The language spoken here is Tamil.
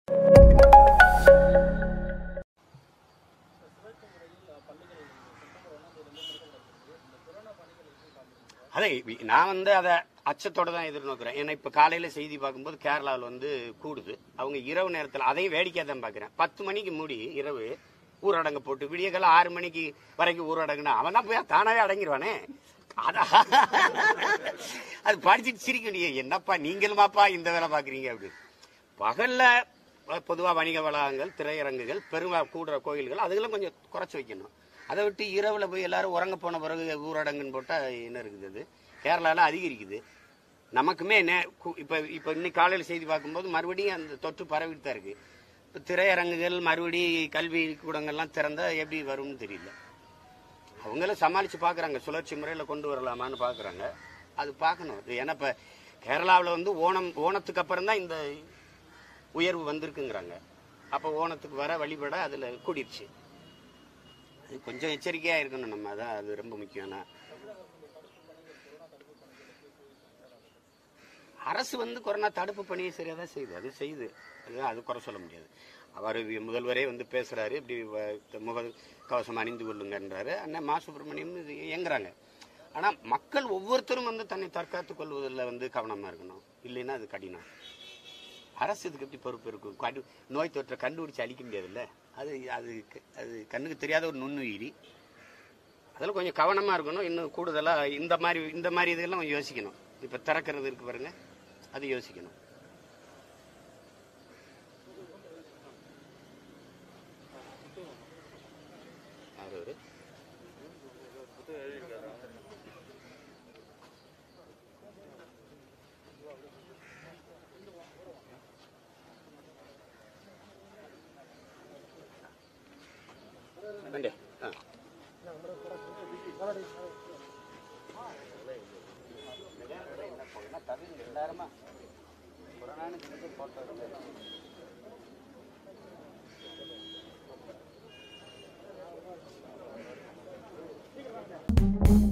அதை வி- நான் வந்து அதை அச்சத்தோட தான் எதிர்நோக்கிறேன் ஏன்னா இப்ப காலையில செய்தி பார்க்கும்போது கேரளாவில் வந்து கூடுது அவங்க இரவு நேரத்தில் அதையும் வேடிக்கை தான் பார்க்குறேன் பத்து மணிக்கு மூடி இரவு ஊரடங்கு போட்டு விடியகால ஆறு மணிக்கு வரைக்கும் ஊரடங்குனா அவன் தான் போய் தானாவே அடங்கிடுவானே அதான் அது படிச்சுட்டு சிரிக்க முடியும் என்னப்பா நீங்களுமாப்பா இந்த வேலை பார்க்குறீங்க அப்படி பகல்ல பொதுவாக வணிக வளாகங்கள் திரையரங்குகள் பெருமா கூடுற கோயில்கள் அதுக்கெல்லாம் கொஞ்சம் குறைச்சி வைக்கணும் அதை விட்டு இரவுல போய் எல்லாரும் உறங்க போன பிறகு ஊரடங்குன்னு போட்டால் என்ன இருக்குது அது கேரளாவில் அதிகரிக்குது நமக்குமே நே- கு- இப்ப இப்ப இன்னைக்கு காலையில் செய்தி பார்க்கும்போது மறுபடியும் அந்த தொற்று பரவிட்டு தான் இருக்கு இப்போ திரையரங்குகள் மறுபடி கல்வி கூடங்கள்லாம் திறந்தா எப்படி வரும்னு தெரியல அவங்களும் சமாளிச்சு பார்க்குறாங்க சுழற்சி முறையில் கொண்டு வரலாமான்னு பார்க்குறாங்க அது பார்க்கணும் இது ஏன்னா இப்போ கேரளாவில் வந்து ஓணம் ஓணத்துக்கு அப்புறம் தான் இந்த உயர்வு வந்திருக்குங்கிறாங்க அப்போ ஓணத்துக்கு வர வழிபட அதில் கூடிருச்சு அது கொஞ்சம் எச்சரிக்கையாக இருக்கணும் நம்ம அதான் அது ரொம்ப முக்கியம் நான் அரசு வந்து கொரோனா தடுப்பு பணியை சரியாக தான் செய்யுது அது செய்யுது அது அது குறை சொல்ல முடியாது அவர் முதல்வரே வந்து பேசுறாரு இப்படி வ- முக கவசம் அணிந்து கொள்ளுங்கன்றாரு அண்ணன் மா சுப்பிரமணியம் இது இயங்குறாங்க ஆனால் மக்கள் ஒவ்வொருத்தரும் வந்து தன்னை தற்காத்துக் கொள்வதில் வந்து கவனமாக இருக்கணும் இல்லைன்னா அது கடினம் அரசு இதுக்கு எப்படி பொறுப்பு இருக்கும் கண்டு நோய் தொற்றை கண்டுபிடிச்சு அழிக்க முடியாதுல்ல அது அது க- அது கண்ணுக்கு தெரியாத ஒரு நுண்ணுயிரி அதில் கொஞ்சம் கவனமாக இருக்கணும் இன்னும் கூடுதலாக இந்த மாதிரி இந்த மாதிரி இதெல்லாம் கொஞ்சம் யோசிக்கணும் இப்போ திறக்கிறது இருக்கு பாருங்க அது யோசிக்கணும் யார் அவரு? வேண்டே ஆ ரெண்டாயிரமா கொரோனான்னு போட்டோ